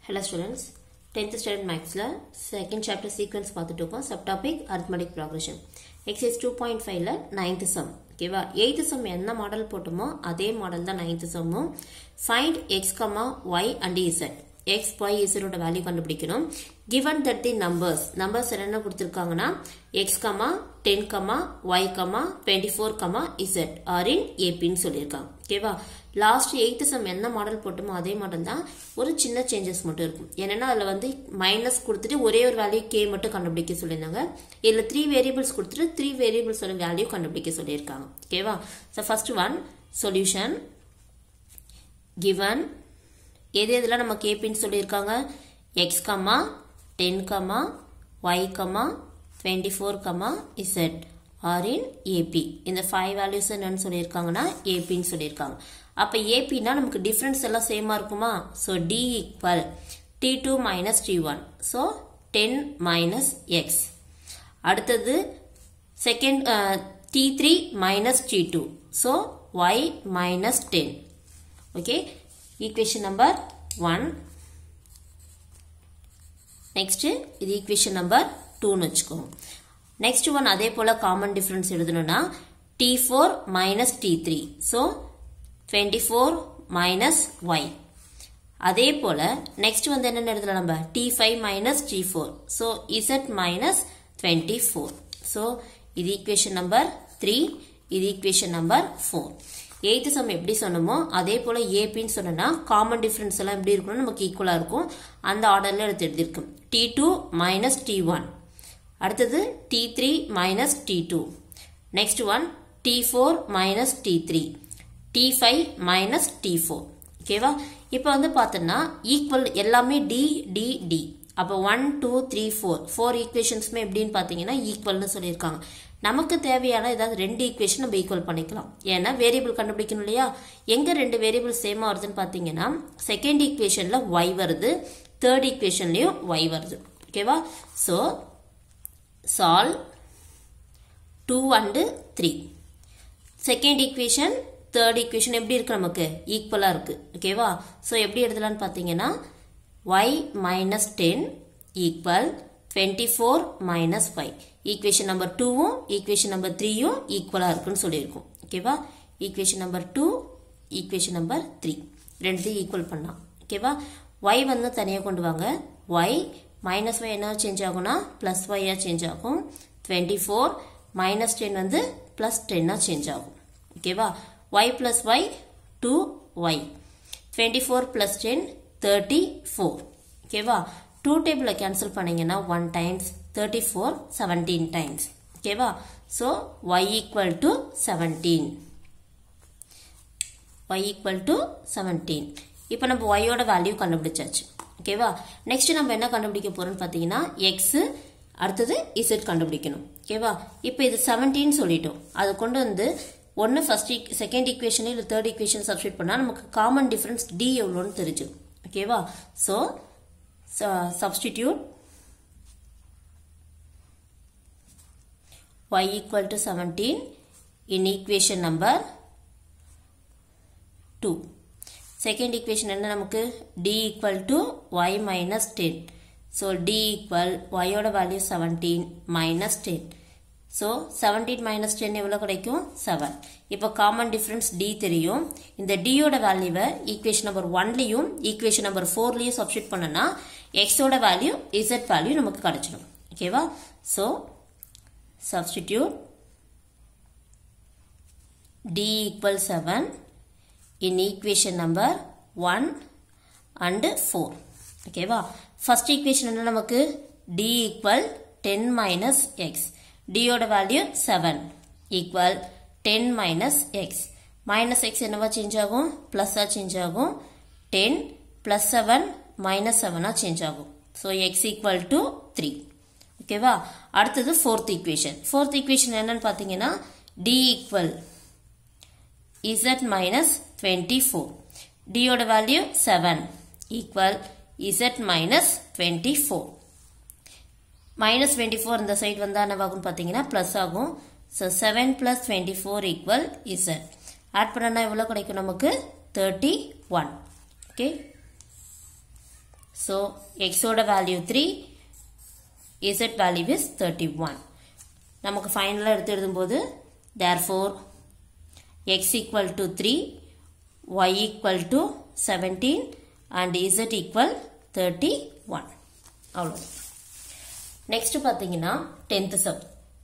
hello students tenth standard மேக்ஸில் second chapter sequence பார்த்துட்டு இருக்கோம் sub topic arithmetic progression exercise two point ஃபைவ்ல ninth sum ஓகேவா eighth sum என்ன மாடல் போட்டோமோ அதே மாடல் தான் நைன்த் சம்மும் find x comma y and z x y இசரோட வேல்யூ கண்டுபிடிக்கணும் given that the numbers numbers என்னென்ன கொடுத்துருக்காங்கன்னா x comma ten comma y comma twenty four comma z are in ஏபின்னு சொல்லியிருக்காங்க ஓகேவா லாஸ்ட் எயித்து சம் என்ன மாடல் போட்டோமோ அதே மாடல் தான் ஒரு சின்ன சேஞ்சஸ் மட்டும் இருக்கும் என்னன்னா அதில் வந்து மைனஸ் கொடுத்துட்டு ஒரே ஒரு வேல்யூ கே மட்டும் கண்டுபிடிக்க சொல்லியிருந்தாங்க இதில் த்ரீ வேரியபிள்ஸ் கொடுத்துட்டு த்ரீ வேரியபிள்ஸோட வேல்யூ கண்டுபிடிக்க சொல்லியிருக்காங்க ஓகேவா so first one solution given எது எதுலாம் நம்ம கேபின்னு சொல்லியிருக்காங்க x comma ten comma y comma twenty four comma z are in AP இந்த ஃபைவ் வேல்யூஸ் என்னன்னு சொல்லியிருக்காங்கன்னா ஏபின்னு சொல்லியிருக்காங்க அப்போ ஏபினா நமக்கு டிஃப்ரென்ஸ் எல்லாம் சேமாக இருக்குமா so d equal d two minus d one so ten minus x அடுத்தது second d three minus d two so y minus ten okay equation number one next இது ஈக்குவேஷன் நம்பர் டூன்னு வச்சுக்கோங்க நெக்ஸ்ட் ஒன் அதே போல common difference எழுதணும்னா d four minus d three so twenty four minus y அதே போல next வந்து என்னென்ன எழுதலாம் நம்ம d five minus d four so z minus twenty four so இது ஈக்குவேஷன் நம்பர் த்ரீ இது equation number four eighth sum எப்படி சொன்னோமோ அதே போல ஏபின்னு சொன்னா காமன் டிஃபரன்ஸ் எல்லாம் எப்படி இருக்கணும் நமக்கு ஈக்குவலாக இருக்கும் அந்த ஆர்டர்ல எடுத்து எழுதியிருக்கும் d two minus d one அடுத்தது d three minus d two next one d four minus d three d five minus d four ஓகேவா இப்போ வந்து பார்த்தோன்னா ஈக்குவல் எல்லாமே டி டி டி அப்போ one two three four four ஈக்குவேஷன்ஸுமே எப்படின்னு பார்த்தீங்கன்னா ஈக்குவல்னு சொல்லியிருக்காங்க நமக்கு தேவையான ஏதாவது ரெண்டு ஈக்குவேஷன் நம்ம ஈக்குவல் பண்ணிக்கலாம் ஏன்னா வேரியபிள் கண்டுபிடிக்கணும் இல்லையா எங்க ரெண்டு வேரியபிள் சேமா வருதுன்னு பார்த்தீங்கன்னா செகண்ட் ஈக்குவேஷன்ல ஒய் வருது தேர்ட் ஈக்குவேஷன்லயும் ஒய் வருது ஓகேவா so solve two and three second equation third equation எப்படி இருக்கு நமக்கு ஈக்குவலாக இருக்கு ஓகேவா ஸோ எப்படி எழுதலாம்னு பார்த்தீங்கன்னா y minus ten equal twenty four minus five equation number டூவும் ஈக்குவேஷன் நம்பர் த்ரீயும் ஈக்குவலாக இருக்குன்னு சொல்லியிருக்கோம் ஓகேவா equation number two equation number three ரெண்டுத்தையும் ஈக்குவல் பண்ணலாம் ஓகேவா ஒய் வந்து தனியாக கொண்டு வாங்க ஒய் மைனஸ் ஒய் என்ன சேஞ்ச் ஆகும்னா ப்ளஸ் ஒய்யாக சேஞ்ச் ஆகும் டுவெண்ட்டி ஃபோர் மைனஸ் டென் வந்து ப்ளஸ் டென்னாக சேஞ்ச் ஆகும் ஓகேவா y plus y two y twenty four plus ten thirty four ஓகேவா டூ டேபிளில் கேன்சல் பண்ணீங்கன்னா one times thirty four seventeen times ஓகேவா so y equal to seventeen y equal to seventeen இப்போ நம்ம ஒய்யோட வேல்யூ கண்டுபிடிச்சாச்சு ஓகேவா நெக்ஸ்ட் நம்ம என்ன கண்டுபிடிக்க போறோம்னு பார்த்தீங்கன்னா எக்ஸ் அடுத்தது இசட் கண்டுபிடிக்கணும் ஓகேவா இப்போ இது செவன்டீன் சொல்லிட்டோம் அதை கொண்டு வந்து ஒன்று ஃபர்ஸ்ட் செகண்ட் ஈக்குவேஷன் இல்லை தேர்ட் ஈக்குவேஷன் சப்ஸ்டியூட் பண்ணால் நமக்கு காமன் டிஃபரன்ஸ் டி எவ்வளோன்னு தெரிஞ்சு ஓகேவா so substitute y equal to 17 in equation number 2 second equation என்ன நமக்கு d equal to y minus 10 so d equal y ஓட value 17 minus 10 so 17 minus 10 எவ்வளவு கிடைக்கும் 7 இப்போ காமன் டிஃபரன்ஸ் d தெரியும் இந்த d ஓட வேல்யூவை ஈக்குவேஷன் நம்பர் ஒன்லையும் ஈக்குவேஷன் நம்பர் ஃபோர்லையும் சப்ஸ்டியூட் பண்ணனா x ஓட வேல்யூ z வேல்யூ நமக்கு கிடைச்சிடும் ஓகேவா so substitute d equal seven in equation number one and four ஓகேவா ஃபர்ஸ்ட் ஈக்குவேஷன் என்ன நமக்கு d equal ten minus x டியோட value seven equal ten minus x minus x என்னவா சேஞ்ச் ஆகும் ப்ளஸ்ஸாக சேஞ்ச் ஆகும் டென் ப்ளஸ் செவன் மைனஸ் செவனாக change ஆகும் so x equal to three ஓகேவா அடுத்தது ஃபோர்த் ஈக்குவேஷன் ஃபோர்த் ஈக்குவேஷன் என்னன்னு பார்த்தீங்கன்னா d equal z minus twenty four டியோட value seven equal z minus twenty four minus twenty four இந்த side வந்தால் என்னவாகும் பார்த்தீங்கன்னா ப்ளஸ் ஆகும் so seven plus twenty four equal z add பண்ணனா எவ்வளோ கிடைக்கும் நமக்கு தேர்ட்டி ஒன் ஓகே ஸோ எக்ஸோட value three z value is thirty one நமக்கு ஃபைனலாக எடுத்து எழுதும்போது therefore x equal to three y equal to seventeen and Z equal thirty one அவ்வளோ நெக்ஸ்ட் பார்த்தீங்கன்னா டென்த் சம்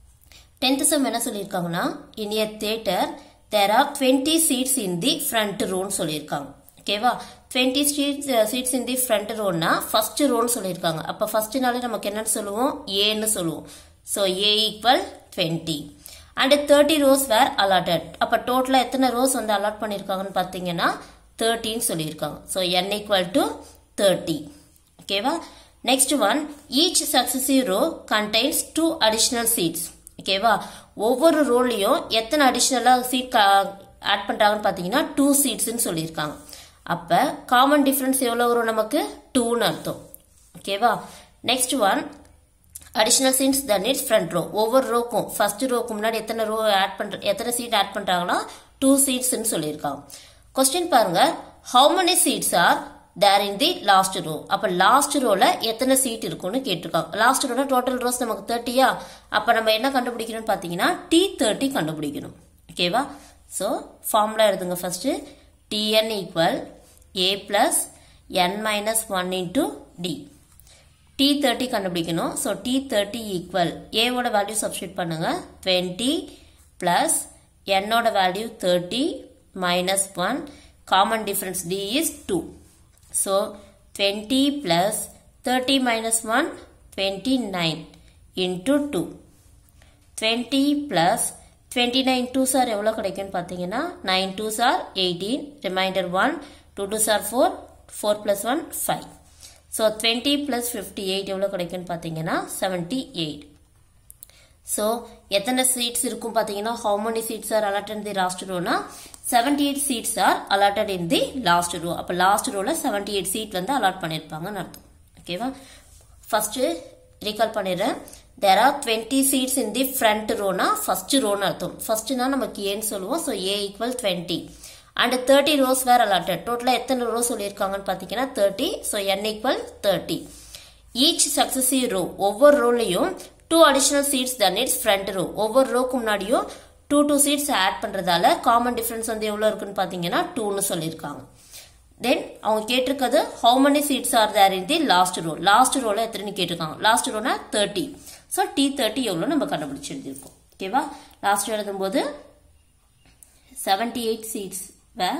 டென்த் சம் என்ன சொல்லியிருக்காங்கன்னா in a theatre there are twenty seats in the front ரோன்னு சொல்லியிருக்காங்க ஓகேவா twenty seats seats in the front ரோன்னா first ரோன்னு சொல்லியிருக்காங்க அப்போ ஃபர்ஸ்ட்னாலே நமக்கு என்னன்னு சொல்லுவோம் ஏன்னு சொல்லுவோம் so a equal twenty and thirty rows were allotted அப்போ டோட்டலாக எத்தனை ரோஸ் வந்து அலாட் பண்ணியிருக்காங்கன்னு பார்த்தீங்கன்னா தேர்ட்டின்னு சொல்லியிருக்காங்க so n equal to thirty ஓகேவா next one each successive row contains two additional seats ஓகேவா ஒவ்வொரு ரோலையும் எத்தனை அடிஷ்னலாக சீட் ஆட் பண்ணுறாங்கன்னு பார்த்தீங்கன்னா டூ சீட்ஸ்ன்னு சொல்லியிருக்காங்க அப்போ காமன் டிஃப்ரென்ஸ் எவ்வளோ வரும் நமக்கு டூன்னு அர்த்தம் ஓகேவா next one additional seats than its front row ஒவ்வொரு ரோக்கும் ஃபர்ஸ்ட் ரோக்கு முன்னாடி எத்தனை ரோ ஆட் பண்ற எத்தனை சீட் ஆட் பண்றாங்கன்னா டூ சீட்ஸ்னு சொல்லியிருக்காங்க கொஸ்டின் பாருங்க how many seats are there in the last row அப்ப லாஸ்ட் ரோல எத்தனை சீட் இருக்கும்னு கேட்டிருக்காங்க லாஸ்ட் ரோல டோட்டல் ரோஸ் நமக்கு தேர்ட்டியா அப்ப நம்ம என்ன கண்டுபிடிக்கணும்னு பாத்தீங்கன்னா டி தேர்ட்டி கண்டுபிடிக்கணும் ஓகேவா ஸோ ஃபார்முலா எழுதுங்க first t n equal a plus n minus one into d d thirty கண்டுபிடிக்கணும் ஸோ டி தேர்ட்டி ஈக்குவல் ஏவோட வேல்யூ சப்ஸ்டியூட் பண்ணுங்க டுவெண்ட்டி பிளஸ் என்னோட value thirty minus one common difference d is two so twenty plus thirty minus one twenty nine into two twenty plus twenty nine two are எவ்வளோ கிடைக்கும்னு பார்த்தீங்கன்னா nine two are eighteen reminder one two two are four four plus one five so twenty plus fifty eight எவ்வளோ கிடைக்குன்னு பார்த்தீங்கன்னா seventy eight so எத்தனை seats இருக்கும் பார்த்தீங்கன்னா how many seats are allotted in the last ரோனா seventy eight seats are allotted in the last row அப்போ last ரோவில் seventy eight seat வந்து அலாட் பண்ணியிருப்பாங்கன்னு அர்த்தம் ஓகேவா ஃபர்ஸ்ட் ரீகால் பண்ணிடுறேன் there are twenty seats in the front ரோனா first ரோன்னு அர்த்தம் ஃபர்ஸ்ட்னா நமக்கு ஏன்னு சொல்லுவோம் so a equal twenty and thirty rows were allotted டோட்டலாக எத்தனை ரோ சொல்லியிருக்காங்கன்னு பார்த்தீங்கன்னா thirty so n equal thirty each successive row ஒவ்வொரு ரோலையும் two additional seats than its front row ஒவ்வொரு ரோக்கு முன்னாடியும் டூ டூ சீட்ஸ் ஆட் பண்ணுறதால காமன் டிஃபரன்ஸ் வந்து எவ்வளோ இருக்குன்னு பார்த்தீங்கன்னா டூன்னு சொல்லியிருக்காங்க தென் அவங்க கேட்டிருக்கிறது how many seats are there in the last row லாஸ்ட் ரோல எத்தனைன்னு கேட்டிருக்காங்க லாஸ்ட் ரோனா தேர்ட்டி ஸோ டி தேர்ட்டி எவ்வளோ நம்ம கண்டுபிடிச்சு எழுதியிருக்கோம் ஓகேவா லாஸ்ட் எழுதும்போது seventy eight seats where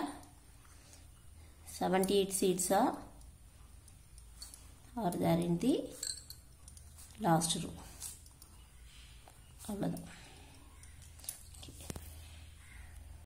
78 seats are are there in the last row அவ்வளோதான்